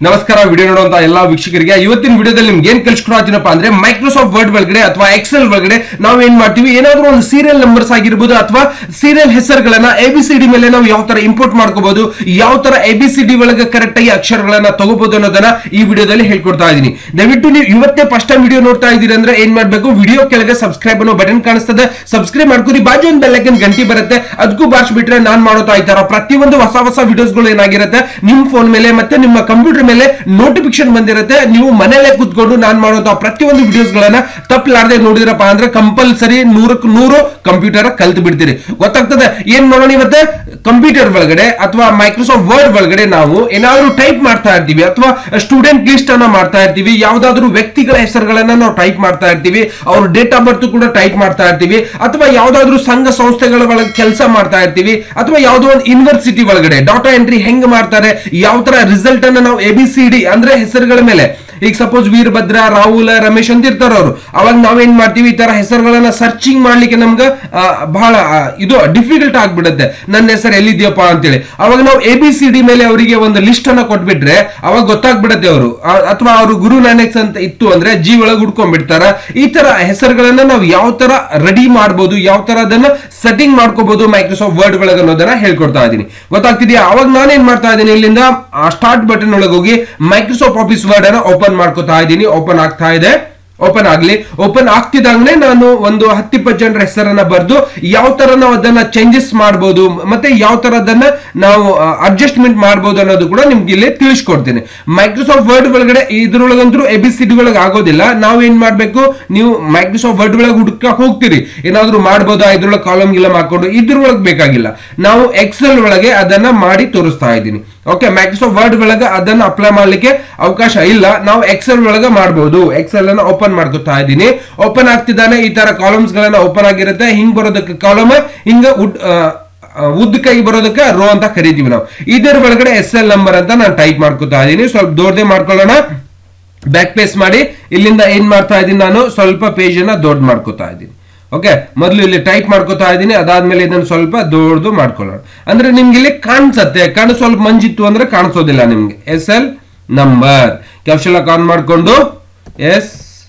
ನಮಸ್ಕಾರ ವಿಡಿಯೋ ನೋಡುವಂತ ಎಲ್ಲಾ ವೀಕ್ಷಕರಿಗೆ ಇವತ್ತಿನ ವಿಡಿಯೋದಲ್ಲಿ ನಿಮ್ಗೆ ಏನ್ ಕಲ್ಸ್ಕೊಡ್ತೀನಪ್ಪ ಅಂದ್ರೆ ಮೈಕ್ರೋಸಾಫ್ಟ್ ವರ್ಡ್ ಒಳಗಡೆ ಅಥವಾ ಎಕ್ಸೆಲ್ ಒಳಗಡೆ ನಾವು ಏನ್ ಮಾಡ್ತೀವಿ ಏನಾದ್ರೂ ಒಂದು ಸೀರಿಯಲ್ ನಂಬರ್ಸ್ ಆಗಿರ್ಬೋದು ಅಥವಾ ಸೀರಿಯಲ್ ಹೆಸರುಗಳನ್ನ ಎ ಬಿ ಸಿ ಡಿ ಮೇಲೆ ನಾವು ಯಾವ ತರ ಇಂಪೋರ್ಟ್ ಮಾಡ್ಕೋಬಹುದು ಯಾವ ತರ ಎ ಬಿ ಸಿ ಡಿ ಒಳಗೆ ಕರೆಕ್ಟ್ ಆಗಿ ಅಕ್ಷರಗಳನ್ನ ತಗೋಬಹುದು ಅನ್ನೋದನ್ನ ಈ ವಿಡಿಯೋದಲ್ಲಿ ಹೇಳ್ಕೊಡ್ತಾ ಇದೀನಿ ದಯವಿಟ್ಟು ನೀವು ಇವತ್ತೇ ಫಸ್ಟ್ ಟೈಮ್ ವಿಡಿಯೋ ನೋಡ್ತಾ ಇದ್ದೀರಿ ಅಂದ್ರೆ ಏನ್ ಮಾಡ್ಬೇಕು ವಿಡಿಯೋ ಕೆಳಗೆ ಸಬ್ಸ್ಕ್ರೈಬ್ ಅನ್ನೋ ಬಟನ್ ಕಾಣಿಸ್ತದೆ ಸಬ್ಸ್ಕ್ರೈಬ್ ಮಾಡ್ಕೊರಿ ಬಾಜು ಒಂದು ಬೆಲ್ಲೈಕನ್ ಗಂಟಿ ಬರುತ್ತೆ ಅದಕ್ಕೂ ಬಾರ್ಸ್ ಬಿಟ್ರೆ ನಾನ್ ಮಾಡೋತಾ ಇದ್ದಾರ ಪ್ರತಿಯೊಂದು ಹೊಸ ಹೊಸ ವಿಡಿಯೋಸ್ಗಳು ಏನಾಗಿರುತ್ತೆ ನಿಮ್ ಫೋನ್ ಮೇಲೆ ಮತ್ತೆ ನಿಮ್ಮ ಕಂಪ್ಯೂಟರ್ ಮೇಲೆ ನೋಟಿಫಿಕೇಶನ್ ಬಂದಿರುತ್ತೆ ನೀವು ಮನೆಯಲ್ಲೇ ಕೂತ್ಕೊಂಡು ನಾನ್ ಮಾಡೋದು ಪ್ರತಿಯೊಂದು ವಿಡಿಯೋಸ್ ಗಳನ್ನ ತಪ್ಪಲಾರದೆ ನೋಡಿದ್ರಪ್ಪ ಅಂದ್ರೆ ಕಂಪಲ್ಸರಿ ನೂರಕ್ಕೆ ನೂರು ಕಂಪ್ಯೂಟರ್ ಕಲ್ತು ಬಿಡ್ತೀರಿ ಗೊತ್ತಾಗ್ತದೆ ಏನ್ ಮಾಡೋಣ ಇವತ್ತೆ ಕಂಪ್ಯೂಟರ್ ಒಳಗಡೆ ಅಥವಾ ಮೈಕ್ರೋಸಾಫ್ಟ್ ವರ್ಡ್ ಒಳಗಡೆ ನಾವು ಏನಾದ್ರು ಟೈಪ್ ಮಾಡ್ತಾ ಇರ್ತೀವಿ ಅಥವಾ ಸ್ಟೂಡೆಂಟ್ ಲಿಸ್ಟ್ ಅನ್ನ ಮಾಡ್ತಾ ಇರ್ತೀವಿ ಯಾವ್ದಾದ್ರು ವ್ಯಕ್ತಿಗಳ ಹೆಸರುಗಳನ್ನ ನಾವು ಟೈಪ್ ಮಾಡ್ತಾ ಇರ್ತೀವಿ ಅವ್ರ ಡೇಟ್ ಆಫ್ ಬರ್ತ್ ಕೂಡ ಟೈಪ್ ಮಾಡ್ತಾ ಇರ್ತೀವಿ ಅಥವಾ ಯಾವ್ದಾದ್ರು ಸಂಘ ಸಂಸ್ಥೆಗಳ ಒಳಗೆ ಕೆಲಸ ಮಾಡ್ತಾ ಇರ್ತೀವಿ ಅಥವಾ ಯಾವ್ದೋ ಒಂದು ಯೂನಿವರ್ಸಿಟಿ ಒಳಗಡೆ ಡಾಟಾ ಎಂಟ್ರಿ ಹೆಂಗ್ ಮಾಡ್ತಾರೆ ಯಾವ ತರ ರಿಸಲ್ಟ್ ಅನ್ನ ನಾವು ಎ ಬಿ ಸಿ ಡಿ ಅಂದ್ರೆ ಹೆಸರುಗಳ ಮೇಲೆ ಈಗ ಸಪೋಸ್ ವೀರಭದ್ರ ರಾಹುಲ್ ರಮೇಶ್ ಅಂತ ಇರ್ತಾರ ಅವರು ಅವಾಗ ನಾವೇನ್ ಮಾಡ್ತೀವಿ ಈ ತರ ಹೆಸರುಗಳನ್ನ ಸರ್ಚಿಂಗ್ ಮಾಡ್ಲಿಕ್ಕೆ ನಮ್ಗೆ ಆ, ಬಹಳ ಆ, ಇದು ಡಿಫಿಕಲ್ಟ್ ಆಗ್ಬಿಡುತ್ತೆ ನನ್ನ ಹೆಸರು ಎಲ್ಲಿದ್ಯಪ್ಪ ಅಂತೇಳಿ ಅವಾಗ ನಾವು ಎ ಬಿ ಸಿ ಡಿ ಮೇಲೆ ಅವರಿಗೆ ಒಂದು ಲಿಸ್ಟ್ ಅನ್ನ ಕೊಟ್ಬಿಟ್ರೆ ಅವಾಗ ಗೊತ್ತಾಗ್ಬಿಡತ್ತೆ ಅವರು ಅಥವಾ ಅವರು ಗುರು ನಾನಕ್ಸ್ ಅಂತ ಇತ್ತು ಅಂದ್ರೆ ಜಿ ಒಳಗೆ ಹುಡ್ಕೊಂಡ್ಬಿಡ್ತಾರ ಈ ತರ ಹೆಸರುಗಳನ್ನ ನಾವು ಯಾವ ತರ ರೆಡಿ ಮಾಡ್ಬೋದು ಯಾವ ತರ ಅದನ್ನ ಸೆಟ್ಟಿಂಗ್ ಮಾಡ್ಕೋಬಹುದು ಮೈಕ್ರೋಸಾಫ್ಟ್ ವರ್ಡ್ ಒಳಗೆ ಅನ್ನೋದನ್ನ ಹೇಳ್ಕೊಡ್ತಾ ಇದ್ದೀನಿ ಗೊತ್ತಾಗ್ತಿದ್ಯಾ ಅವಾಗ ನಾನೇನ್ ಮಾಡ್ತಾ ಇದ್ದೀನಿ ಇಲ್ಲಿಂದ ಸ್ಟಾರ್ಟ್ ಬಟನ್ ಒಳಗೆ ಹೋಗಿ ಮೈಕ್ರೋಸಾಫ್ಟ್ ಆಫೀಸ್ ವರ್ಡ್ ಅನ್ನ ಓಪನ್ ಮಾಡ್ಕೋತಾ ಇದ್ದೀನಿ ಓಪನ್ ಆಗ್ತಾ ಇದೆ ಓಪನ್ ಆಗ್ಲಿ ಓಪನ್ ಆಗ್ತಿದ್ದಂಗೆ ನಾನು ಒಂದು ಹತ್ತಿಪ್ಪತ್ತು ಜನರ ಹೆಸರನ್ನ ಬರೆದು ಯಾವ ತರ ನಾವು ಅದನ್ನ ಚೇಂಜಸ್ ಮಾಡ್ಬೋದು ಮತ್ತೆ ಯಾವ ತರ ಅದನ್ನ ನಾವು ಅಡ್ಜಸ್ಟ್ಮೆಂಟ್ ಮಾಡ್ಬೋದು ಅನ್ನೋದು ಕೂಡ ನಿಮ್ಗೆ ಇಲ್ಲಿ ತಿಳಿಸ್ಕೊಡ್ತೀನಿ ಮೈಕ್ರೋಸಾಫ್ಟ್ ವರ್ಡ್ ಒಳಗಡೆ ಇದ್ರೊಳಗಂತೂ ಎ ಬಿ ಸಿ ಡಿ ಒಳಗೆ ಆಗೋದಿಲ್ಲ ನಾವು ಏನ್ ಮಾಡ್ಬೇಕು ನೀವು ಮೈಕ್ರೋಸಾಫ್ಟ್ ವರ್ಡ್ ಒಳಗೆ ಹುಡುಕ ಹೋಗ್ತೀರಿ ಏನಾದ್ರು ಮಾಡ್ಬೋದಾ ಇದ್ರೊಳಗೆ ಕಾಲಮ್ ಗಿಲಮ್ ಹಾಕೊಂಡು ಇದ್ರೊಳಗೆ ಬೇಕಾಗಿಲ್ಲ ನಾವು ಎಕ್ಸೆಲ್ ಒಳಗೆ ಅದನ್ನ ಮಾಡಿ ತೋರಿಸ್ತಾ ಇದ್ದೀನಿ ಓಕೆ ಮೈಕ್ರೋಸಾಫ್ಟ್ ವರ್ಡ್ ಒಳಗೆ ಅದನ್ನ ಅಪ್ಲೈ ಮಾಡ್ಲಿಕ್ಕೆ ಅವಕಾಶ ಇಲ್ಲ ನಾವು ಎಕ್ಸೆಲ್ ಒಳಗೆ ಮಾಡಬಹುದು ಎಕ್ಸೆಲ್ ಅನ್ನ ಓಪನ್ ಮಾಡ್ಕೊತಾ ಇದ್ದೀನಿ ಓಪನ್ ಆಗ್ತಿದ್ದಾನೆ ಈ ತರ ಕಾಲಮ್ಸ್ ಗಳನ್ನ ಓಪನ್ ಆಗಿರುತ್ತೆ ಹಿಂಗ್ ಬರೋದಕ್ಕೆ ಕಾಲಮ್ ಹಿಂಗ ಉಡ್ ಆ, ಆ, ಉದ್ದ ಕೈ ಬರೋದಕ್ಕೆ ರೋ ಅಂತ ಕರಿತೀವಿ ನಾವು ಇದರ ಒಳಗಡೆ ಎಸ್ ಎಲ್ ನಂಬರ್ ಅಂತ ನಾನು ಟೈಪ್ ಮಾಡ್ಕೊತಾ ಇದ್ದೀನಿ ಸ್ವಲ್ಪ ದೊಡ್ಡದೇ ಮಾಡ್ಕೊಳ್ಳೋಣ ಬ್ಯಾಕ್ ಪೇಸ್ ಮಾಡಿ ಇಲ್ಲಿಂದ ಏನ್ ಮಾಡ್ತಾ ಇದ್ದೀನಿ ನಾನು ಸ್ವಲ್ಪ ಪೇಜ್ ಅನ್ನ ದೊಡ್ಡ ಮಾಡ್ಕೊತಾ ಇದ್ದೀನಿ ಓಕೆ ಮೊದಲು ಇಲ್ಲಿ ಟೈಪ್ ಮಾಡ್ಕೊತಾ ಇದ್ದೀನಿ ಅದಾದ್ಮೇಲೆ ಇದನ್ನು ಸ್ವಲ್ಪ ದೊಡ್ಡದು ಮಾಡ್ಕೊಳ್ಳೋಣ ಅಂದ್ರೆ ನಿಮ್ಗೆ ಇಲ್ಲಿ ಕಾಣಿಸತ್ತೆ ಕಣ್ಣು ಸ್ವಲ್ಪ ಮಂಜಿತ್ತು ಅಂದ್ರೆ ಕಾಣಿಸೋದಿಲ್ಲ ನಿಮ್ಗೆ ಎಸ್ ಎಲ್ ನಂಬರ್ ಕ್ಯಾಪ್ಶಲ್ ಆನ್ ಮಾಡ್ಕೊಂಡು ಎಸ್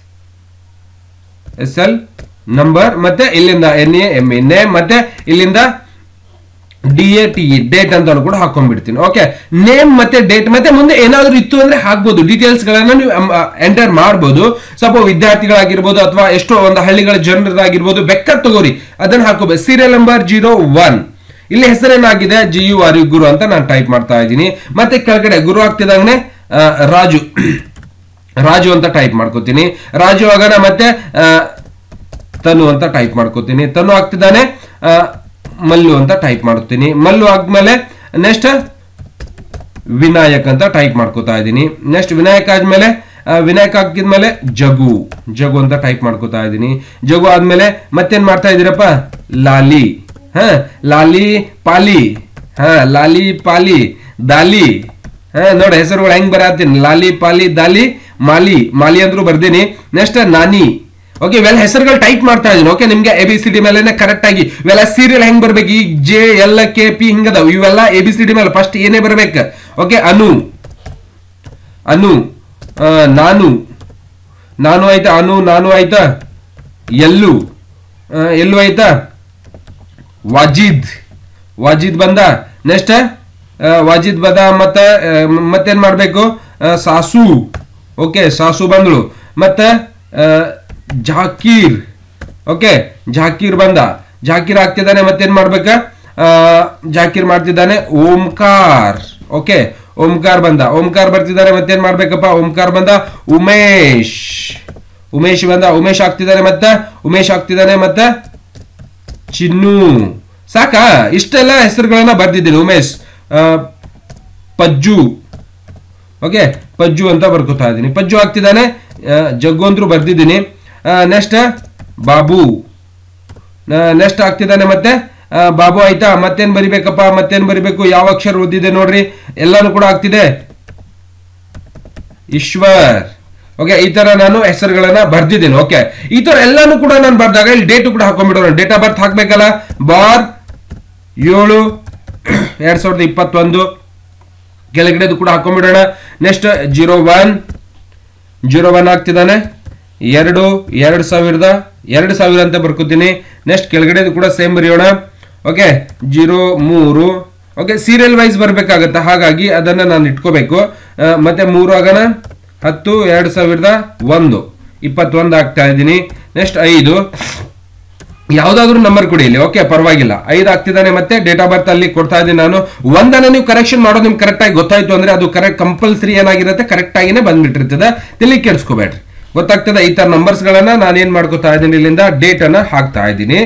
ಎಸ್ ಎಲ್ ನಂಬರ್ ಮತ್ತೆ ಇಲ್ಲಿಂದ N A M N A ಮತ್ತೆ ಇಲ್ಲಿಂದ D A T E date ಅಂತ ಕೂಡ ಹಾಕೊಂಡ್ಬಿಡ್ತೀನಿ ಓಕೆ ನೇಮ್ ಮತ್ತೆ ಡೇಟ್ ಮತ್ತೆ ಮುಂದೆ ಏನಾದ್ರು ಇತ್ತು ಅಂದ್ರೆ ಹಾಕ್ಬೋದು ಡೀಟೇಲ್ಸ್ ಗಳನ್ನ ನೀವು ಎಂಟರ್ ಮಾಡ್ಬೋದು ಸ್ವಲ್ಪ ವಿದ್ಯಾರ್ಥಿಗಳಾಗಿರ್ಬೋದು ಅಥವಾ ಎಷ್ಟೋ ಒಂದು ಹಳ್ಳಿಗಳ ಜನರದಾಗಿರ್ಬೋದು ಬೆಕ್ಕ ತಗೋರಿ ಅದನ್ನ ಹಾಕೋಬೇಕು ಸೀರಿಯಲ್ ನಂಬರ್ ಜೀರೋ ಒನ್ ಇಲ್ಲಿ ಹೆಸರೇನಾಗಿದೆ G U R U Guru ಅಂತ ನಾನು ಟೈಪ್ ಮಾಡ್ತಾ ಇದ್ದೀನಿ ಮತ್ತೆ ಕೆಳಗಡೆ ಗುರು ಆಗ್ತಿದಂಗೆ ರಾಜು ರಾಜು ಅಂತ ಟೈಪ್ ಮಾಡ್ಕೋತೀನಿ ರಾಜು ಆಗೋಣ ಮತ್ತೆ ಆ, ತನು ಅಂತ ಟೈಪ್ ಮಾಡ್ಕೋತೀನಿ ತನು ಆಗ್ತಿದ್ದಾನೆ ಆ, ಮಲ್ಲು ಅಂತ ಟೈಪ್ ಮಾಡ್ತೀನಿ ಮಲ್ಲು ಆದ್ಮೇಲೆ ನೆಕ್ಸ್ಟ್ ವಿನಾಯಕ್ ಅಂತ ಟೈಪ್ ಮಾಡ್ಕೋತಾ ಇದ್ದೀನಿ ನೆಕ್ಸ್ಟ್ ವಿನಾಯಕ್ ಆದ್ಮೇಲೆ ಆ, ವಿನಾಯಕ್ ಹಾಕಿದ್ಮೇಲೆ ಜಗು ಜಗು ಅಂತ ಟೈಪ್ ಮಾಡ್ಕೋತಾ ಇದ್ದೀನಿ ಜಗು ಆದ್ಮೇಲೆ ಮತ್ತೇನ್ ಮಾಡ್ತಾ ಇದೀರಪ್ಪ ಲಾಲಿ ಹ ಲಾಲಿ ಪಾಲಿ ಹ ಲಾಲಿ ಪಾಲಿ ದಾಲಿ ಹ ನೋಡಿ ಹೆಸರುಗಳು ಹೆಂಗ್ ಬರತ್ತೀನಿ ಲಾಲಿ ಪಾಲಿ ದಾಲಿ ಮಾಲಿ ಮಾಲಿ ಅಂದ್ರೂ ಬರ್ದೀನಿ ನೆಕ್ಸ್ಟ್ ನಾನಿ ಓಕೆ ಇವೆಲ್ಲ ಹೆಸರುಗಳು ಟೈಪ್ ಮಾಡ್ತಾ ಇದೀನಿ ಓಕೆ ನಿಮ್ಗೆ ಎ ಬಿ ಸಿ ಡಿ ಮೇಲೆ ಕರೆಕ್ಟ್ ಆಗಿ ಇವೆಲ್ಲ ಸೀರಿಯಲ್ ಹೆಂಗ್ ಬರ್ಬೇಕು ಈ ಜೆ ಎಲ್ ಕೆ ಪಿ ಹಿಂಗದಾವ್ ಇವೆಲ್ಲ ಎ ಬಿ ಸಿ ಡಿ ಮೇಲೆ ಫಸ್ಟ್ ಏನೇ ಬರ್ಬೇಕು ಓಕೆ ಅನು ಅನು ಆ, ನಾನು ನಾನು ಆಯ್ತಾ ಅನು ನಾನು ಆಯ್ತಾ ಎಲ್ಲು ಆ, ಎಲ್ಲು ಆಯ್ತಾ ವಾಜಿದ್ ವಾಜಿದ್ ಬಂದ ನೆಕ್ಸ್ಟ್ ವಾಜಿದ್ ಬಂದ ಮತ್ತೆ ಆ, ಮ- ಮತ್ತೇನ್ ಮಾಡ್ಬೇಕು ಆ, ಸಾಸು ಓಕೆ ಸಾಸು ಬಂದ್ಳು ಮತ್ತೆ ಆ, ಜಾಕೀರ್ ಓಕೆ ಜಾಕೀರ್ ಬಂದ ಜಾಕೀರ್ ಆಗ್ತಿದ್ದಾನೆ ಮತ್ತೇನ್ ಮಾಡ್ಬೇಕ ಆ, ಜಾಕೀರ್ ಮಾಡ್ತಿದ್ದಾನೆ ಓಂಕಾರ್ ಓಕೆ ಓಂಕಾರ್ ಬಂದ ಓಂಕಾರ್ ಬರ್ತಿದ್ದಾನೆ ಮತ್ತೇನ್ ಮಾಡ್ಬೇಕಪ್ಪ ಓಂಕಾರ್ ಬಂದ ಉಮೇಶ್ ಉಮೇಶ್ ಬಂದ ಉಮೇಶ್ ಆಗ್ತಿದ್ದಾನೆ ಮತ್ತೆ ಉಮೇಶ್ ಆಗ್ತಿದ್ದಾನೆ ಮತ್ತೆ ಚಿನ್ನು ಸಾಕಾ ಇಷ್ಟೆಲ್ಲ ಹೆಸರುಗಳನ್ನ ಬರ್ದಿದ್ದೀನಿ ಉಮೇಶ್ ಆ, ಪಜ್ಜು ಓಕೆ ಪಜ್ಜು ಅಂತ ಬರ್ಕೋತಾ ಇದ್ದೀನಿ ಪಜ್ಜು ಆಗ್ತಿದ್ದಾನೆ ಆ, ಜಗ್ಗು ಅಂತೂ ಬರ್ದಿದ್ದೀನಿ ನೆಕ್ಸ್ಟ್ ಬಾಬು ನೆಕ್ಸ್ಟ್ ಆಗ್ತಿದ್ದಾನೆ ಮತ್ತೆ ಆ, ಬಾಬು ಆಯ್ತಾ ಮತ್ತೇನ್ ಬರಿಬೇಕಪ್ಪ ಮತ್ತೇನ್ ಬರಿಬೇಕು ಯಾವ ಅಕ್ಷರ ಓದಿದೆ ನೋಡ್ರಿ ಎಲ್ಲಾನು ಕೂಡ ಆಗ್ತಿದೆ ಈಶ್ವರ್ ಓಕೆ ಈ ತರ ನಾನು ಹೆಸರುಗಳನ್ನ ಬರ್ದಿದ್ದೀನಿ ಓಕೆ ಈ ತರ ಎಲ್ಲಾನು ಕೂಡ ನಾನು ಬರ್ದಾಗ ಇಲ್ಲಿ ಡೇಟ್ ಕೂಡ ಹಾಕೊಂಡ್ಬಿಡೋಣ ಡೇಟ್ ಆಫ್ ಬರ್ತ್ ಹಾಕ್ಬೇಕಲ್ಲ ಬಾರ್ ಏಳು ಎರಡ್ ಸಾವಿರದ ಇಪ್ಪತ್ತೊಂದು ಕೆಳಗಡೆದು ಕೂಡ ಹಾಕೊಂಡ್ಬಿಡೋಣ next zero one zero one ಆಗ್ತಿದ್ದಾನೆ ಎರಡು ಎರಡು ಸಾವಿರದ ಎರಡು ಸಾವಿರ ಅಂತ ಬರ್ಕೋತೀನಿ ನೆಕ್ಸ್ಟ್ ಕೆಳಗಡೆದು ಕೂಡ ಸೇಮ್ ಬರೆಯೋಣ ಓಕೆ ಜೀರೋ ಮೂರು ಓಕೆ ಸೀರಿಯಲ್ ವೈಸ್ ಬರಬೇಕಾಗತ್ತೆ ಹಾಗಾಗಿ ಅದನ್ನ ನಾನು ಇಟ್ಕೋಬೇಕು ಆ, ಮತ್ತೆ ಮೂರು ಆಗೋಣ ಹತ್ತು ಎರಡು ಸಾವಿರದ ಒಂದು ಇಪ್ಪತ್ತೊಂದು ಆಗ್ತಾ ಇದ್ದೀನಿ ನೆಕ್ಸ್ಟ್ ಐದು ಯಾವ್ದಾದ್ರು ನಂಬರ್ ಕೊಡಿ ಇಲ್ಲಿ ಓಕೆ ಪರವಾಗಿಲ್ಲ ಐದು ಆಗ್ತಿದ್ದಾನೆ ಮತ್ತೆ ಡೇಟ್ ಆಫ್ ಬರ್ತ್ ಅಲ್ಲಿ ಕೊಡ್ತಾ ಇದ್ದೀನಿ ನಾನು ಒಂದನ್ನ ನೀವು ಕರೆಕ್ಷನ್ ಮಾಡೋದು ನಿಮ್ಗೆ ಕರೆಕ್ಟ್ ಆಗಿ ಗೊತ್ತಾಯ್ತು ಅಂದ್ರೆ ಅದು ಕರೆಕ್ಟ್ ಕಂಪಲ್ಸರಿ ಏನಾಗಿರುತ್ತೆ ಕರೆಕ್ಟ್ ಆಗಿನೇ ಬಂದ್ಬಿಟ್ಟಿರ್ತದೆ ತಿಳಿ ಕೆಡ್ಸ್ಕೋಬೇಡ್ರಿ ಗೊತ್ತಾಗ್ತದೆ ಈ ತರ ನಂಬರ್ಸ್ ಗಳನ್ನ ನಾನು ಏನ್ ಮಾಡ್ಕೋತಾ ಇದ್ದೀನಿ ಇಲ್ಲಿಂದ ಡೇಟ್ ಅನ್ನ ಹಾಕ್ತಾ ಇದ್ದೀನಿ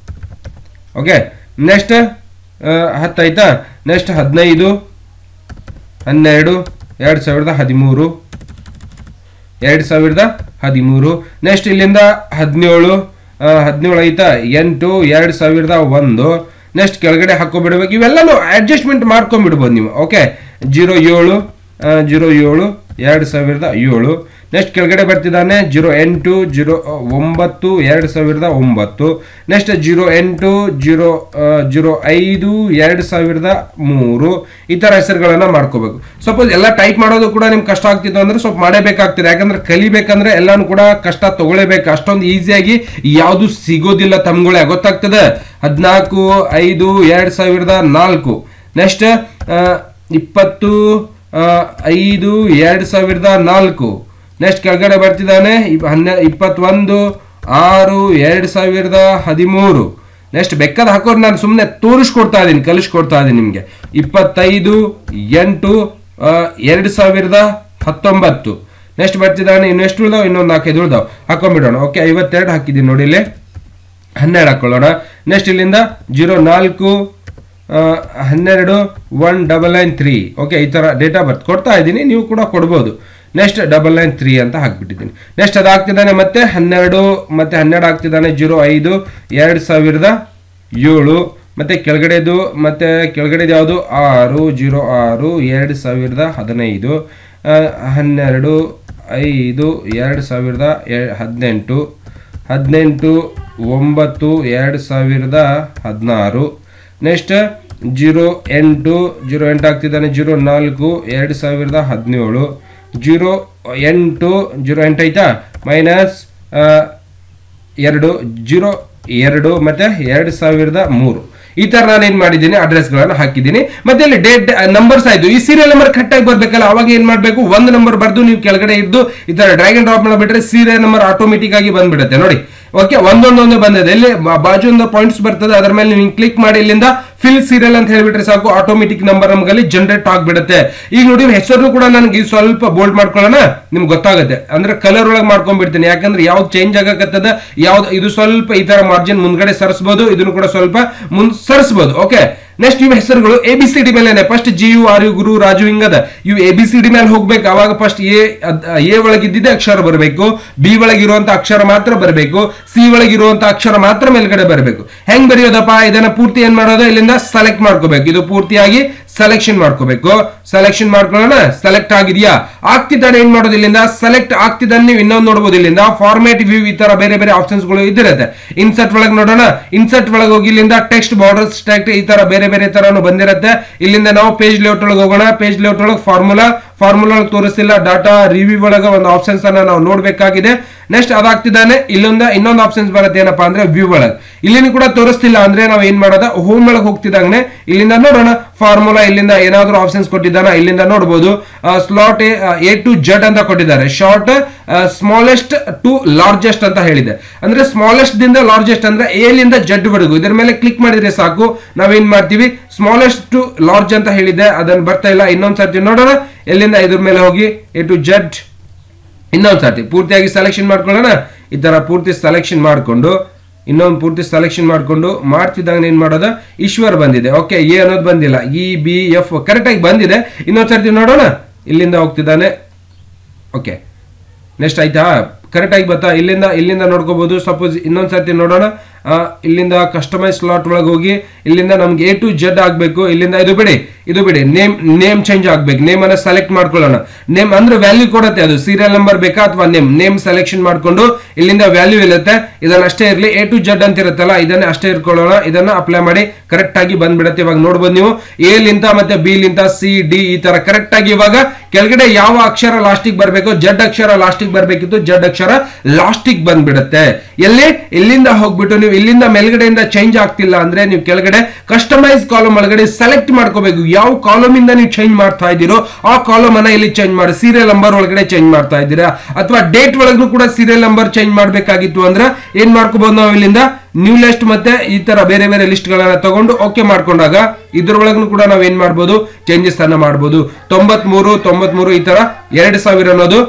ಓಕೆ ನೆಕ್ಸ್ಟ್ ಹತ್ತಾಯ್ತಾ ನೆಕ್ಸ್ಟ್ ಹದಿನೈದು ಹನ್ನೆರಡು ಎರಡು ಸಾವಿರದ ಹದಿಮೂರು ಎರಡು ಸಾವಿರದ ಹದಿಮೂರು ನೆಕ್ಸ್ಟ್ ಇಲ್ಲಿಂದ ಹದಿನೇಳು ಹದಿನೇಳು ಆಯ್ತಾ ಎಂಟು ಎರಡು ಸಾವಿರದ ಒಂದು ನೆಕ್ಸ್ಟ್ ಕೆಳಗಡೆ ಹಾಕೋಬಿಡ್ಬೇಕು ಇವೆಲ್ಲನೂ ಅಡ್ಜಸ್ಟ್ಮೆಂಟ್ ಮಾಡ್ಕೊಂಡ್ಬಿಡ್ಬೋದು ನೀವು ಓಕೆ ಜೀರೋ ಏಳು ಜೀರೋ ಏಳು ಎರಡು ಸಾವಿರದ ಏಳು ನೆಕ್ಸ್ಟ್ ಕೆಳಗಡೆ ಬರ್ತಿದ್ದಾನೆ ಜೀರೋ ಎಂಟು ಜೀರೋ ಒಂಬತ್ತು ಎರಡು ಸಾವಿರದ ಒಂಬತ್ತು ನೆಕ್ಸ್ಟ್ ಜೀರೋ ಎಂಟು ಜೀರೋ ಜೀರೋ ಐದು ಎರಡು ಸಾವಿರದ ಮೂರು ಈ ಥರ ಹೆಸರುಗಳನ್ನ ಮಾಡ್ಕೋಬೇಕು ಸಪೋಸ್ ಎಲ್ಲ ಟೈಪ್ ಮಾಡೋದು ಕೂಡ ನಿಮ್ಗೆ ಕಷ್ಟ ಆಗ್ತಿತ್ತು ಅಂದ್ರೆ ಸ್ವಲ್ಪ ಮಾಡಬೇಕಾಗ್ತದೆ ಯಾಕಂದ್ರೆ ಕಲಿಬೇಕಂದ್ರೆ ಎಲ್ಲಾನು ಕೂಡ ಕಷ್ಟ ತಗೊಳ್ಳೇಬೇಕು ಅಷ್ಟೊಂದು ಈಸಿಯಾಗಿ ಯಾವುದು ಸಿಗೋದಿಲ್ಲ ತಮ್ಗಳೇ ಗೊತ್ತಾಗ್ತದೆ ಹದಿನಾಲ್ಕು ಐದು ಎರಡು ಸಾವಿರದ ನಾಲ್ಕು ನೆಕ್ಸ್ಟ್ ಇಪ್ಪತ್ತು ಆ, ಐದು ಎರಡು ಸಾವಿರದ ನಾಲ್ಕು ನೆಕ್ಸ್ಟ್ ಕೆಳಗಡೆ ಬರ್ತಿದ್ದಾನೆ ಇಪ್- ಹನ್ನೆ ಇಪ್ಪತ್ತೊಂದು ಆರು ಎರಡು ಸಾವಿರದ ಹದಿಮೂರು ನೆಕ್ಸ್ಟ್ ಬೆಕ್ಕದ ಹಾಕೋರು ನಾನು ಸುಮ್ಮನೆ ತೋರಿಸ್ಕೊಡ್ತಾ ಇದ್ದೀನಿ ಕಲಿಸ್ಕೊಡ್ತಾ ಇದ್ದೀನಿ ನಿಮಗೆ ಇಪ್ಪತ್ತೈದು ಎಂಟು ಆ, ಎರಡು ಸಾವಿರದ ಹತ್ತೊಂಬತ್ತು ನೆಕ್ಸ್ಟ್ ಬರ್ತಿದ್ದಾನೆ ಇನ್ನು ಎಷ್ಟು ಉಳ್ದಾವ್ ಇನ್ನೊಂದು ನಾಲ್ಕೈದು ಉಳ್ದಾವ್ ಹಾಕೊಂಡ್ಬಿಡೋಣ ಓಕೆ ಐವತ್ತೆರಡು ಹಾಕಿದ್ದೀನಿ ನೋಡಿ ಇಲ್ಲಿ ಹನ್ನೆರಡು ಹಾಕೊಳ್ಳೋಣ ನೆಕ್ಸ್ಟ್ ಇಲ್ಲಿಂದ ಜೀರೋ ನಾಲ್ಕು ಆ, ಹನ್ನೆರಡು one double nine three okay ಈ ಥರ ಡೇಟ್ ಆಫ್ ಬರ್ತ್ ಕೊಡ್ತಾ ಇದ್ದೀನಿ ನೀವು ಕೂಡ ಕೊಡ್ಬೋದು ನೆಕ್ಸ್ಟ್ ಡಬಲ್ ನೈನ್ ತ್ರೀ ಅಂತ ಹಾಕ್ಬಿಟ್ಟಿದ್ದೀನಿ ನೆಕ್ಸ್ಟ್ ಅದು ಆಗ್ತಿದ್ದಾನೆ ಮತ್ತೆ ಹನ್ನೆರಡು ಮತ್ತೆ ಹನ್ನೆರಡು ಆಗ್ತಿದ್ದಾನೆ ಜೀರೋ ಐದು ಎರಡು ಸಾವಿರದ ಏಳು ಮತ್ತೆ ಕೆಳಗಡೆದು ಮತ್ತೆ ಕೆಳಗಡೆದು ಯಾವುದು ಆರು ಜೀರೋ ಆರು ಎರಡು ಸಾವಿರದ ಹದಿನೈದು ಆ, ಹನ್ನೆರಡು ಐದು ಎರಡು ಸಾವಿರದ ಎ- ಹದಿನೆಂಟು ಹದಿನೆಂಟು ಒಂಬತ್ತು ಎರಡು ಸಾವಿರದ ಹದಿನಾರು ನೆಕ್ಸ್ಟ್ ಜೀರೋ ಎಂಟು ಜೀರೋ ಎಂಟು ಆಗ್ತಿದ್ದಾನೆ ಜೀರೋ ನಾಲ್ಕು ಎರಡು ಸಾವಿರದ ಹದಿನೇಳು ಜೀರೋ ಎಂಟು ಜೀರೋ ಎಂಟು ಆಯ್ತಾ ಮೈನಸ್ ಎರಡು ಜೀರೋ ಎರಡು ಮತ್ತೆ ಎರಡು ಸಾವಿರದ ಮೂರು ಈ ತರ ನಾನು ಏನ್ ಮಾಡಿದ್ದೀನಿ ಅಡ್ರೆಸ್ ಗಳನ್ನ ಹಾಕಿದ್ದೀನಿ ಮತ್ತೆ ಇಲ್ಲಿ ಡೇಟ್ ನಂಬರ್ಸ್ ಆಯ್ತು ಈ ಸೀರಿಯಲ್ ನಂಬರ್ ಕರೆಕ್ಟ್ ಆಗಿ ಬರ್ಬೇಕಲ್ಲ ಅವಾಗ ಏನ್ ಮಾಡ್ಬೇಕು ಒಂದು ನಂಬರ್ ಬರ್ದು ನೀವು ಕೆಳಗಡೆ ಇದ್ದು ಈ ತರ ಡ್ರ್ಯಾಗನ್ ಡ್ರಾಪ್ ಮಾಡಿಬಿಟ್ರೆ ಸೀರಿಯಲ್ ನಂಬರ್ ಆಟೋಮೆಟಿಕ್ ಆಗಿ ಬಂದ್ಬಿಡುತ್ತೆ ನೋಡಿ ಓಕೆ ಒಂದೊಂದೊಂದು ಬಂದಿದೆ ಇಲ್ಲಿ ಬ- ಬಾಜು ಒಂದು ಪಾಯಿಂಟ್ಸ್ ಬರ್ತದೆ ಅದರ ಮೇಲೆ ನೀವು ಕ್ಲಿಕ್ ಮಾಡಿ ಇಲ್ಲಿಂದ ಫಿಲ್ ಸೀರಿಯಲ್ ಅಂತ ಹೇಳ್ಬಿಟ್ರೆ ಸಾಕು ಆಟೋಮೆಟಿಕ್ ನಂಬರ್ ನಮಗಲ್ಲಿ ಜನರೇಟ್ ಆಗ್ಬಿಡುತ್ತೆ ಈಗ ನೋಡಿ ಹೆಸರು ಕೂಡ ನನಗೆ ಸ್ವಲ್ಪ ಬೋಲ್ಡ್ ಮಾಡ್ಕೊಳ್ಳೋಣ ನಿಮ್ಗೆ ಗೊತ್ತಾಗುತ್ತೆ ಅಂದ್ರೆ ಕಲರ್ ಒಳಗೆ ಮಾಡ್ಕೊಂಡ್ಬಿಡ್ತೀನಿ ಯಾಕಂದ್ರೆ ಯಾವ್ದು ಚೇಂಜ್ ಆಗಕತ್ತದ ಯಾವ್ದು ಇದು ಸ್ವಲ್ಪ ಈ ತರ ಮಾರ್ಜಿನ್ ಮುಂದ್ಗಡೆ ಸರಿಸಬಹುದು ಇದನ್ನು ಕೂಡ ಸ್ವಲ್ಪ ಮುಂದ್ ಸರಿಸಬಹುದು ಓಕೆ ನೆಕ್ಸ್ಟ್ ಇವು ಹೆಸರುಗಳು ಎ ಬಿ ಸಿ ಡಿ ಮೇಲೆ first G U R U Guru Raju ಹಿಂಗದ ಇವು ಎ ಬಿ ಸಿ ಡಿ ಮೇಲೆ ಹೋಗ್ಬೇಕು ಅವಾಗ ಫಸ್ಟ್ ಎ ಎ ಒಳಗಿದ್ದಿದ್ದೆ ಅಕ್ಷರ ಬರಬೇಕು ಬಿ ಒಳಗಿರುವಂತ ಅಕ್ಷರ ಮಾತ್ರ ಬರಬೇಕು ಸಿ ಒಳಗಿರುವಂತ ಅಕ್ಷರ ಮಾತ್ರ ಮೇಲ್ಗಡೆ ಬರಬೇಕು ಹೆಂಗ್ ಬರೆಯೋದಪ್ಪ ಇದನ್ನ ಪೂರ್ತಿ ಏನ್ ಮಾಡೋದು ಇಲ್ಲಿಂದ ಸೆಲೆಕ್ಟ್ ಮಾಡ್ಕೋಬೇಕು ಇದು ಪೂರ್ತಿಯಾಗಿ ಸೆಲೆಕ್ಷನ್ ಮಾಡ್ಕೋಬೇಕು ಸೆಲೆಕ್ಷನ್ ಮಾಡ್ಕೊಳ್ಳೋಣ ಸೆಲೆಕ್ಟ್ ಆಗಿದೆಯಾ ಆಗ್ತಿದ್ದಾನೆ ಏನ್ ಮಾಡೋದು ಇಲ್ಲಿಂದ ಸೆಲೆಕ್ಟ್ ಆಗ್ತಿದ್ದಾನೆ ನೀವು ಇನ್ನೊಂದು ನೋಡಬಹುದು ಇಲ್ಲಿಂದ ಫಾರ್ಮೇಟ್ ವ್ಯೂ ಈ ತರ ಬೇರೆ ಬೇರೆ ಆಪ್ಷನ್ಸ್ ಗಳು ಇದ್ದಿರುತ್ತೆ ಇನ್ಸರ್ಟ್ ಒಳಗೆ ನೋಡೋಣ ಇನ್ಸರ್ಟ್ ಒಳಗೆ ಹೋಗಿ ಇಲ್ಲಿಂದ ಟೆಕ್ಸ್ಟ್ ಬಾರ್ಡರ್ಸ್ ಟೆಕ್ಸ್ಟ್ ಈ ತರ ಬೇರೆ ಬೇರೆ ತರನು ಬಂದಿರುತ್ತೆ ಇಲ್ಲಿಂದ ನಾವು ಪೇಜ್ ಲೇಔಟ್ ಒಳಗೆ ಹೋಗೋಣ ಪೇಜ್ ಲೇಔಟ್ ಒಳಗೆ ಫಾರ್ಮುಲಾ ಫಾರ್ಮುಲಾ ಒಳಗೆ ತೋರಿಸ್ತಿಲ್ಲ ಡಾಟಾ ರಿವ್ಯೂ ಒಳಗೆ ಒಂದು ಆಪ್ಷನ್ಸ್ ಅನ್ನ ನಾವು ನೋಡ್ಬೇಕಾಗಿದೆ ನೆಕ್ಸ್ಟ್ ಅದಾಗ್ತಿದ್ದಾನೆ ಇಲ್ಲೊಂದ ಇನ್ನೊಂದು ಆಪ್ಷನ್ಸ್ ಬರುತ್ತೆ ಏನಪ್ಪಾ ಅಂದ್ರೆ ವ್ಯೂ ಒಳಗೆ ಇಲ್ಲಿನ ಕೂಡ ತೋರಿಸ್ತಿಲ್ಲ ಅಂದ್ರೆ ನಾವು ಏನ್ ಮಾಡೋದ ಹೋಮ್ ಒಳಗೆ ಹೋಗ್ತಿದ್ದಾಗನೆ ಇಲ್ಲಿಂದ ನೋಡೋಣ ಫಾರ್ಮುಲಾ ಇಲ್ಲಿಂದ ಏನಾದ್ರೂ ಆಪ್ಷನ್ಸ್ ಕೊಟ್ಟಿದ್ದಾನ ಇಲ್ಲಿಂದ ನೋಡಬಹುದು ಸ್ಲಾಟ್ ಎ ಟು ಜೆಡ್ ಅಂತ ಕೊಟ್ಟಿದ್ದಾರೆ ಶಾರ್ಟ್ ಸ್ಮಾಲೆಸ್ಟ್ ಟು ಲಾರ್ಜೆಸ್ಟ್ ಅಂತ ಹೇಳಿದೆ ಅಂದ್ರೆ ಸ್ಮಾಲೆಸ್ಟ್ ದಿಂದ ಲಾರ್ಜೆಸ್ಟ್ ಅಂದ್ರೆ ಎಲಿಂದ ಜೆಡ್ ವರೆಗೂ ಇದರ ಮೇಲೆ ಕ್ಲಿಕ್ ಮಾಡಿದ್ರೆ ಸಾಕು ನಾವೇನ್ ಮಾಡ್ತೀವಿ ಸ್ಮಾಲೆಸ್ಟ್ ಟು ಲಾರ್ಜ್ ಅಂತ ಹೇಳಿದೆ ಅದನ್ನ ಬರ್ತಾ ಇಲ್ಲ ಇನ್ನೊಂದ್ ಸರ್ತಿ ನೋಡೋಣ ಎಲ್ಲಿಂದ ಇದ್ರ ಮೇಲೆ ಹೋಗಿ ಎ ಟು ಜೆಡ್ ಇನ್ನೊಂದು ಸರ್ತಿ ಪೂರ್ತಿಯಾಗಿ ಸೆಲೆಕ್ಷನ್ ಮಾಡ್ಕೊಳ್ಳೋಣ ಈ ತರ ಪೂರ್ತಿ ಸೆಲೆಕ್ಷನ್ ಮಾಡಿಕೊಂಡು ಇನ್ನೊಂದು ಪೂರ್ತಿ ಸೆಲೆಕ್ಷನ್ ಮಾಡಿಕೊಂಡು ಮಾಡ್ತಿದ್ದಾಗ ಏನ್ ಮಾಡೋದು ಈಶ್ವರ್ ಬಂದಿದೆ ಓಕೆ ಎ ಅನ್ನೋದು ಬಂದಿಲ್ಲ ಇ ಬಿ ಎಫ್ ಕರೆಕ್ಟಾಗಿ ಬಂದಿದೆ ಇನ್ನೊಂದು ಸರ್ತಿ ನೋಡೋಣ ಇಲ್ಲಿಂದ ಹೋಗ್ತಿದ್ದಾನೆ ಓಕೆ ನೆಕ್ಸ್ಟ್ ಆಯ್ತಾ ಕರೆಕ್ಟ್ ಆಗಿ ಬತ್ತಾ ಇಲ್ಲಿಂದ ಇಲ್ಲಿಂದ ನೋಡ್ಕೋಬಹುದು ಸಪೋಸ್ ಇನ್ನೊಂದ್ ಸರ್ತಿ ನೋಡೋಣ ಆ, ಇಲ್ಲಿಂದ ಕಸ್ಟಮೈಸ್ ಸ್ಲಾಟ್ ಒಳಗೆ ಹೋಗಿ ಇಲ್ಲಿಂದ ನಮ್ಗೆ ಎ ಟು ಜೆಡ್ ಆಗ್ಬೇಕು ಇಲ್ಲಿಂದ ಇದು ಬಿಡಿ ಇದು ಬಿಡಿ ನೇಮ್ ನೇಮ್ ಚೇಂಜ್ ಆಗ್ಬೇಕು ನೇಮ್ ಅನ್ನ ಸೆಲೆಕ್ಟ್ ಮಾಡ್ಕೊಳ್ಳೋಣ ನೇಮ್ ಅಂದ್ರೆ ವ್ಯಾಲ್ಯೂ ಕೊಡುತ್ತೆ ಅದು ಸೀರಿಯಲ್ ನಂಬರ್ ಬೇಕಾ ಅಥವಾ ನೇಮ್ ನೇಮ್ ಸೆಲೆಕ್ಷನ್ ಮಾಡ್ಕೊಂಡು ಇಲ್ಲಿಂದ ವ್ಯಾಲ್ಯೂ ಇರುತ್ತೆ ಇದನ್ನ ಅಷ್ಟೇ ಇರಲಿ ಎ ಟು ಜೆಡ್ ಅಂತ ಇರುತ್ತಲ್ಲ ಇದನ್ನ ಅಷ್ಟೇ ಇಟ್ಕೊಳ್ಳೋಣ ಇದನ್ನ ಅಪ್ಲೈ ಮಾಡಿ ಕರೆಕ್ಟ್ ಆಗಿ ಬಂದ್ಬಿಡತ್ತೆ ಇವಾಗ ನೋಡ್ಬೋದು ನೀವು ಎ ಲಿಂತ ಮತ್ತೆ ಬಿ ಲಿಂತ ಸಿ ಡಿ ಈ ತರ ಕರೆಕ್ಟ್ ಆಗಿ ಇವಾಗ ಕೆಳಗಡೆ ಯಾವ ಅಕ್ಷರ ಲಾಸ್ಟಿಗೆ ಬರಬೇಕು ಜಡ್ ಅಕ್ಷರ ಲಾಸ್ಟಿಗೆ ಬರಬೇಕಿತ್ತು ಜಡ್ ಅಕ್ಷರ ಲಾಸ್ಟಿಗೆ ಬಂದ್ಬಿಡುತ್ತೆ ಎಲ್ಲಿ ಇಲ್ಲಿಂದ ಹೋಗ್ಬಿಟ್ಟು ನೀವು ಇಲ್ಲಿಂದ ಮೇಲ್ಗಡೆಯಿಂದ ಚೇಂಜ್ ಆಗ್ತಿಲ್ಲ ಅಂದ್ರೆ ನೀವು ಕೆಳಗಡೆ ಕಸ್ಟಮೈಸ್ ಕಾಲಮ್ ಒಳಗಡೆ ಸೆಲೆಕ್ಟ್ ಮಾಡ್ಕೋಬೇಕು ಯಾವ ಕಾಲಮ್ ಇಂದ ನೀವು ಚೇಂಜ್ ಮಾಡ್ತಾ ಇದ್ದೀರೋ ಆ ಕಾಲಮ್ ಅನ್ನ ಇಲ್ಲಿ ಚೇಂಜ್ ಮಾಡಿ ಸೀರಿಯಲ್ ನಂಬರ್ ಒಳಗಡೆ ಚೇಂಜ್ ಮಾಡ್ತಾ ಇದ್ದೀರಾ ಅಥವಾ ಡೇಟ್ ಒಳಗೂ ಕೂಡ ಸೀರಿಯಲ್ ನಂಬರ್ ಚೇಂಜ್ ಮಾಡ್ಬೇಕಾಗಿತ್ತು ಅಂದ್ರೆ ಏನ್ ಮಾಡ್ಕೋಬಹುದು ನಾವು ಇಲ್ಲಿಂದ ನ್ಯೂ ಲಿಸ್ಟ್ ಮತ್ತೆ ಈ ತರ ಬೇರೆ ಬೇರೆ ಲಿಸ್ಟ್ ಗಳನ್ನ ತಗೊಂಡು ಓಕೆ ಮಾಡ್ಕೊಂಡಾಗ ಇದ್ರೊಳಗೂ ಕೂಡ ನಾವ್ ಏನ್ ಮಾಡ್ಬೋದು ಚೇಂಜಸ್ ಅನ್ನ ಮಾಡ್ಬೋದು ತೊಂಬತ್ ಮೂರು ತೊಂಬತ್ ಮೂರು ಈ ತರ ಎರಡ್ ಸಾವಿರ ಅನ್ನೋದು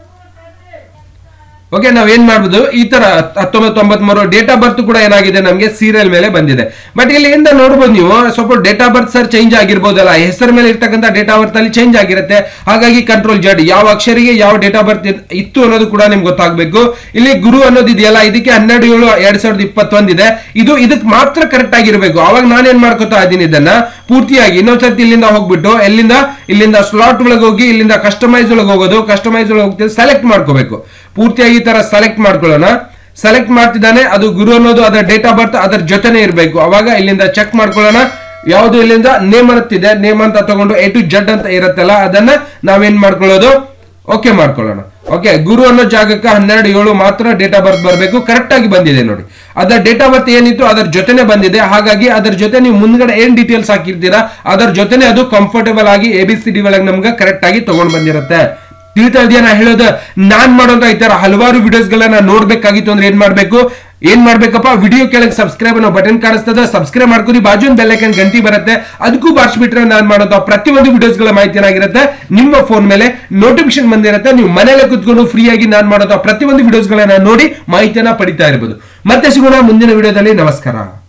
ಓಕೆ ನಾವ್ ಏನ್ ಮಾಡ್ಬೋದು ಈ ತರ ಹತ್ತೊಂಬತ್ತು ತೊಂಬತ್ ಮೂರು ಡೇಟ್ ಆಫ್ ಬರ್ತ್ ಕೂಡ ಏನಾಗಿದೆ ನಮಗೆ ಸೀರಿಯಲ್ ಮೇಲೆ ಬಂದಿದೆ ಬಟ್ ಇಲ್ಲಿ ಇಂದ ನೋಡ್ಬೋದು ನೀವು ಸ್ವಲ್ಪ date of birth sir change ಆಗಿರ್ಬೋದಲ್ಲ ಹೆಸರ ಮೇಲೆ ಇರ್ತಕ್ಕಂಥ ಡೇಟ್ ಆಫ್ ಬರ್ತ್ ಅಲ್ಲಿ ಚೇಂಜ್ ಆಗಿರುತ್ತೆ ಹಾಗಾಗಿ ಕಂಟ್ರೋಲ್ ಜಡ್ ಯಾವ ಅಕ್ಷರಿಗೆ ಯಾವ ಡೇಟ್ ಆಫ್ ಬರ್ತ್ ಇತ್ತು ಅನ್ನೋದು ಕೂಡ ನಿಮ್ಗೆ ಗೊತ್ತಾಗಬೇಕು ಇಲ್ಲಿ ಗುರು ಅನ್ನೋದು ಇದೆಯಲ್ಲ ಇದಕ್ಕೆ ಹನ್ನೆರಡು ಏಳು ಎರಡ್ ಸಾವಿರದ ಇಪ್ಪತ್ತೊಂದಿದೆ ಇದು ಇದಕ್ಕೆ ಮಾತ್ರ ಕರೆಕ್ಟ್ ಆಗಿರ್ಬೇಕು ಅವಾಗ ನಾನೇನ್ ಮಾಡ್ಕೋತಾ ಇದ್ದೀನಿ ಇದನ್ನ ಪೂರ್ತಿಯಾಗಿ ಇನ್ನೊಂದ್ಸತಿ ಇಲ್ಲಿಂದ ಹೋಗ್ಬಿಟ್ಟು ಎಲ್ಲಿಂದ ಇಲ್ಲಿಂದ ಸ್ಲಾಟ್ ಒಳಗೆ ಹೋಗಿ ಇಲ್ಲಿಂದ ಕಸ್ಟಮೈಸ್ ಒಳಗೆ ಹೋಗೋದು ಕಸ್ಟಮೈಸ್ ಒಳಗೆ ಹೋಗ್ತೀವಿ ಸೆಲೆಕ್ಟ್ ಮಾಡ್ಕೋಬೇಕು ಪೂರ್ತಿಯಾಗಿ ಈ ತರ ಸೆಲೆಕ್ಟ್ ಮಾಡ್ಕೊಳ್ಳೋಣ ಸೆಲೆಕ್ಟ್ ಮಾಡ್ತಿದ್ದಾನೆ ಅದು ಗುರು ಅನ್ನೋದು ಅದರ ಡೇಟ್ ಆಫ್ ಬರ್ತ್ ಅದರ ಜೊತೆನೆ ಇರಬೇಕು ಅವಾಗ ಇಲ್ಲಿಂದ ಚೆಕ್ ಮಾಡ್ಕೊಳ್ಳೋಣ ಯಾವುದು ಇಲ್ಲಿಂದ ನೇಮ್ ಅಂತಿದೆ ನೇಮ್ ಅಂತ ತಗೊಂಡು ಎ ಟು ಜಡ್ ಅಂತ ಇರುತ್ತಲ್ಲ ಅದನ್ನ ನಾವೇನ್ ಮಾಡ್ಕೊಳ್ಳೋದು ಓಕೆ ಮಾಡ್ಕೊಳ್ಳೋಣ ಓಕೆ ಗುರು ಅನ್ನೋ ಜಾಗಕ್ಕೆ ಹನ್ನೆರಡು ಏಳು ಮಾತ್ರ ಡೇಟ್ ಆಫ್ ಬರ್ತ್ ಬರಬೇಕು ಕರೆಕ್ಟ್ ಆಗಿ ಬಂದಿದೆ ನೋಡಿ ಅದರ ಡೇಟ್ ಆಫ್ ಬರ್ತ್ ಏನಿತ್ತು ಅದರ ಜೊತೆನೆ ಬಂದಿದೆ ಹಾಗಾಗಿ ಅದರ ಜೊತೆ ನೀವು ಮುಂದ್ಗಡೆ ಏನ್ ಡೀಟೇಲ್ಸ್ ಹಾಕಿರ್ತೀರಾ ಅದರ ಜೊತೆನೆ ಅದು ಕಂಫರ್ಟೇಬಲ್ ಆಗಿ ಎ ಬಿ ಸಿ ಡಿ ಒಳಗೆ ನಮ್ಗೆ ಕರೆಕ್ಟ್ ಆಗಿ ತಗೊಂಡ್ ಬಂದಿರುತ್ತೆ ತಿಳಿತಾ ಇದೆಯಾ ನಾ ಹೇಳೋದು ನಾನ್ ಮಾಡೋಂತ ಈ ತರ ಹಲವಾರು ವಿಡಿಯೋಸ್ ಗಳನ್ನ ನೋಡ್ಬೇಕಾಗಿತ್ತು ಅಂದ್ರೆ ಏನ್ ಮಾಡ್ಬೇಕು ಏನ್ ಮಾಡ್ಬೇಕಪ್ಪ ವಿಡಿಯೋ ಕೆಳಗೆ ಸಬ್ಸ್ಕ್ರೈಬ್ ಅನ್ನೋ ಬಟನ್ ಕಾಣಿಸ್ತದೆ ಸಬ್ಸ್ಕ್ರೈಬ್ ಮಾಡ್ಕೊರಿ ಬಾಜು ಒಂದು ಬೆಲ್ಲೈಕನ್ ಗಂಟಿ ಬರುತ್ತೆ ಅದಕ್ಕೂ ಬಾರಿಸ್ಬಿಟ್ರೆ ನಾನು ಮಾಡೋಂಥ ಪ್ರತಿಯೊಂದು ವಿಡಿಯೋಸ್ ಗಳ ಮಾಹಿತಿ ಏನಾಗಿರುತ್ತೆ ನಿಮ್ಮ ಫೋನ್ ಮೇಲೆ ನೋಟಿಫಿಕೇಶನ್ ಬಂದಿರುತ್ತೆ ನೀವು ಮನೇಲೆ ಕುತ್ಕೊಂಡು ಫ್ರೀ ಆಗಿ ನಾನು ಮಾಡೋಂಥ ಪ್ರತಿಯೊಂದು ವಿಡಿಯೋಸ್ ಗಳನ್ನ ನೋಡಿ ಮಾಹಿತಿಯನ್ನ ಪಡಿತಾ ಇರಬಹುದು ಮತ್ತೆ ಸಿಗೋಣ ಮುಂದಿನ ವಿಡಿಯೋದಲ್ಲಿ ನಮಸ್ಕಾರ